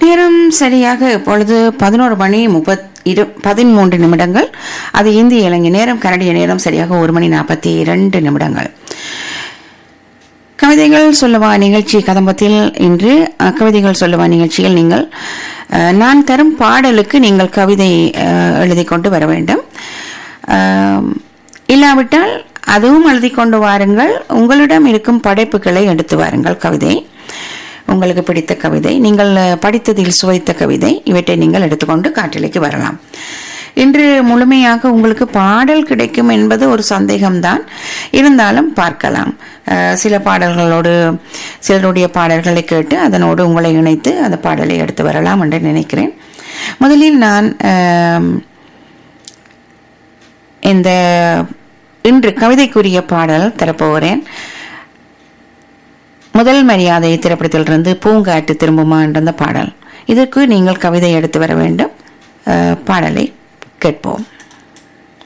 நேரம் சரியாக இப்பொழுது பதினோரு மணி முப்பத் இரு பதிமூன்று நிமிடங்கள் அது இந்திய இலங்கை நேரம் கனடிய நேரம் சரியாக ஒரு மணி நாற்பத்தி இரண்டு நிமிடங்கள் கவிதைகள் சொல்லவா நிகழ்ச்சி கதம்பத்தில் இன்று அஹ், கவிதைகள் சொல்லவா நிகழ்ச்சியில் நீங்கள் அஹ், நான் தரும் பாடலுக்கு நீங்கள் கவிதை அஹ், எழுதி கொண்டு வர வேண்டும் அஹ், இல்லாவிட்டால் அதுவும் எழுதி கொண்டு வாருங்கள் உங்களிடம் இருக்கும் படைப்புகளை எடுத்து வாருங்கள் கவிதை உங்களுக்கு பிடித்த கவிதை நீங்கள் அஹ், படித்ததில் சுவைத்த கவிதை இவற்றை நீங்கள் எடுத்துக்கொண்டு காற்றலைக்கு வரலாம் இன்று முழுமையாக உங்களுக்கு பாடல் கிடைக்கும் என்பது ஒரு சந்தேகம்தான் இருந்தாலும் பார்க்கலாம் அஹ், சில பாடல்களோடு சிலருடைய பாடல்களை கேட்டு அதனோடு உங்களை இணைத்து அந்த பாடலை எடுத்து வரலாம் என்று நினைக்கிறேன் முதலில் நான் அஹ், இந்த இன்று கவிதைக்குரிய பாடல் தரப்போகிறேன் முதல் மரியாதை திரைப்படத்திலிருந்து பூங்காட்டு திரும்புமா என்ற அந்த பாடல் இதற்கு நீங்கள் கவிதை எடுத்து வர வேண்டும் அஹ், பாடலை கேட்போம்